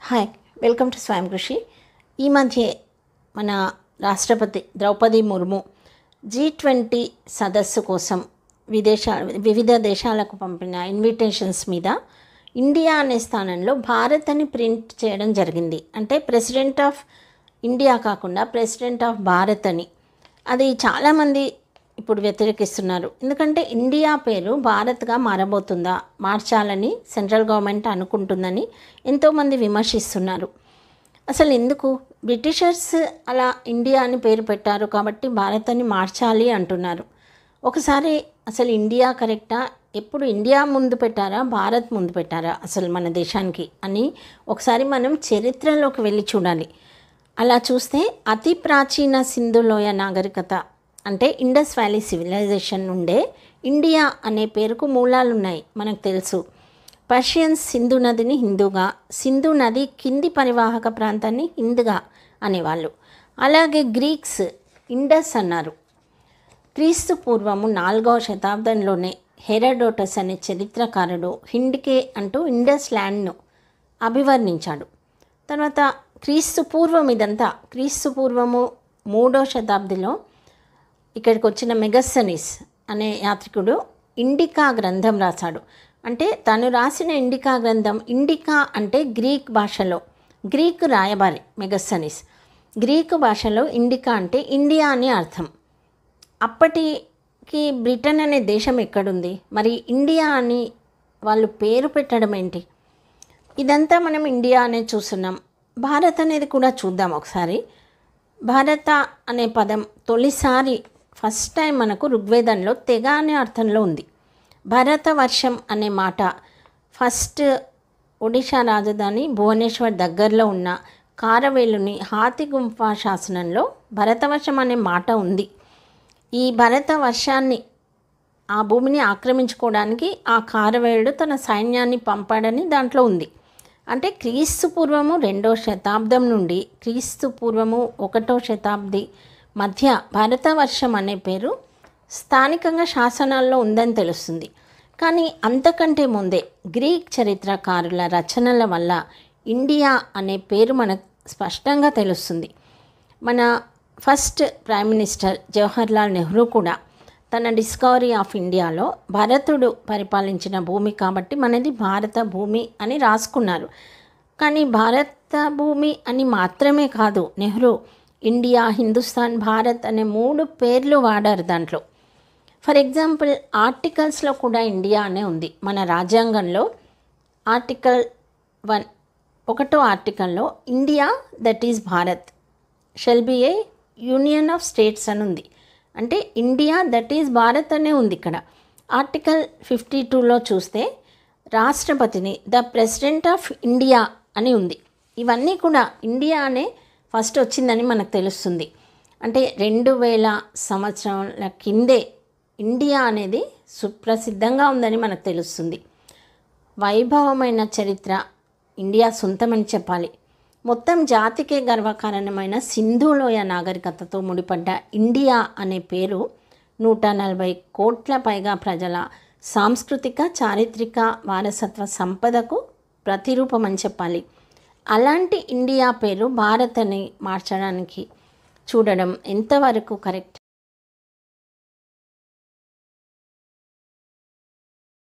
hi welcome to స్వయం కృషి ఈ మధ్య మన రాష్ట్రపతి ద్రౌపది ముర్ము జీ ట్వంటీ సదస్సు కోసం విదేశా వివిధ దేశాలకు పంపిన ఇన్విటేషన్స్ మీద ఇండియా అనే స్థానంలో భారత్ అని ప్రింట్ చేయడం జరిగింది అంటే ప్రెసిడెంట్ ఆఫ్ ఇండియా కాకుండా ప్రెసిడెంట్ ఆఫ్ భారత్ అని అది చాలామంది ఇప్పుడు వ్యతిరేకిస్తున్నారు ఎందుకంటే ఇండియా పేరు భారత్గా మారబోతుందా మార్చాలని సెంట్రల్ గవర్నమెంట్ అనుకుంటుందని ఎంతోమంది విమర్శిస్తున్నారు అసలు ఎందుకు బ్రిటిషర్స్ అలా ఇండియా అని పేరు పెట్టారు కాబట్టి భారత్ అని మార్చాలి అంటున్నారు ఒకసారి అసలు ఇండియా కరెక్టా ఎప్పుడు ఇండియా ముందు పెట్టారా భారత్ ముందు పెట్టారా అసలు మన దేశానికి అని ఒకసారి మనం చరిత్రలోకి వెళ్ళి చూడాలి అలా చూస్తే అతి ప్రాచీన సింధులోయ నాగరికత అంటే ఇండస్ వ్యాలీ సివిలైజేషన్ నుండే ఇండియా అనే పేరుకు మూలాలు ఉన్నాయి మనకు తెలుసు పర్షియన్స్ సింధు నదిని హిందూగా సింధు నది కింది పరివాహక ప్రాంతాన్ని హిందుగా అనేవాళ్ళు అలాగే గ్రీక్స్ ఇండస్ అన్నారు క్రీస్తు పూర్వము నాలుగవ శతాబ్దంలోనే హెరడోటస్ అనే చరిత్రకారుడు హిండికే అంటూ ఇండస్ ల్యాండ్ను అభివర్ణించాడు తర్వాత క్రీస్తు పూర్వం ఇదంతా క్రీస్తు పూర్వము మూడో శతాబ్దిలో ఇక్కడికి వచ్చిన మెగస్సనిస్ అనే యాత్రికుడు ఇండికా గ్రంథం రాశాడు అంటే తను రాసిన ఇండికా గ్రంథం ఇండికా అంటే గ్రీక్ భాషలో గ్రీక్ రాయబారి మెగస్సనిస్ గ్రీకు భాషలో ఇండికా అంటే ఇండియా అని అర్థం అప్పటికి బ్రిటన్ అనే దేశం ఎక్కడుంది మరి ఇండియా అని వాళ్ళు పేరు పెట్టడం ఏంటి ఇదంతా మనం ఇండియా అనే చూస్తున్నాం భారత్ అనేది కూడా చూద్దాం ఒకసారి భారత అనే పదం తొలిసారి ఫస్ట్ టైం మనకు ఋగ్వేదంలో తెగ అనే అర్థంలో ఉంది భరత వర్షం అనే మాట ఫస్ట్ ఒడిషా రాజధాని భువనేశ్వర్ దగ్గరలో ఉన్న కారవేలుని హాతిగుంఫ శాసనంలో భరతవర్షం అనే మాట ఉంది ఈ భరత వర్షాన్ని ఆ భూమిని ఆక్రమించుకోవడానికి ఆ కారవేలుడు తన సైన్యాన్ని పంపాడని దాంట్లో ఉంది అంటే క్రీస్తు పూర్వము రెండో శతాబ్దం నుండి క్రీస్తు పూర్వము ఒకటో శతాబ్ది మధ్య భరతవర్షం అనే పేరు స్థానికంగా శాసనాల్లో ఉందని తెలుస్తుంది కానీ అంతకంటే ముందే గ్రీక్ చరిత్రకారుల రచనల వల్ల ఇండియా అనే పేరు మనకు స్పష్టంగా తెలుస్తుంది మన first prime minister Jawaharlal Nehru కూడా తన డిస్కవరీ ఆఫ్ ఇండియాలో భరతుడు పరిపాలించిన భూమి కాబట్టి మనది భారత భూమి అని రాసుకున్నారు కానీ భారత భూమి అని మాత్రమే కాదు నెహ్రూ ఇండియా హిందుస్థాన్ భారత్ అనే మూడు పేర్లు వాడారు దాంట్లో ఫర్ ఎగ్జాంపుల్ ఆర్టికల్స్లో కూడా ఇండియా అనే ఉంది మన రాజ్యాంగంలో ఆర్టికల్ వన్ ఒకటో ఆర్టికల్లో India that is Bharat shall be a union of states అని ఉంది అంటే ఇండియా దట్ ఈజ్ భారత్ అనే ఉంది ఇక్కడ ఆర్టికల్ ఫిఫ్టీ టూలో చూస్తే రాష్ట్రపతిని ద ప్రెసిడెంట్ ఆఫ్ ఇండియా అని ఉంది ఇవన్నీ కూడా ఇండియా అనే ఫస్ట్ వచ్చిందని మనకు తెలుస్తుంది అంటే రెండు వేల సంవత్సరాల కిందే ఇండియా అనేది సుప్రసిద్ధంగా ఉందని మనకు తెలుస్తుంది వైభవమైన చరిత్ర ఇండియా సొంతమని చెప్పాలి మొత్తం జాతికే గర్వకారణమైన సింధులోయ నాగరికతతో ముడిపడ్డ ఇండియా అనే పేరు నూట నలభై కోట్ల పైగా ప్రజల సాంస్కృతిక చారిత్రక వారసత్వ సంపదకు ప్రతిరూపం అని చెప్పాలి అలాంటి ఇండియా పేరు భారత్ అని మార్చడానికి చూడడం ఎంతవరకు కరెక్ట్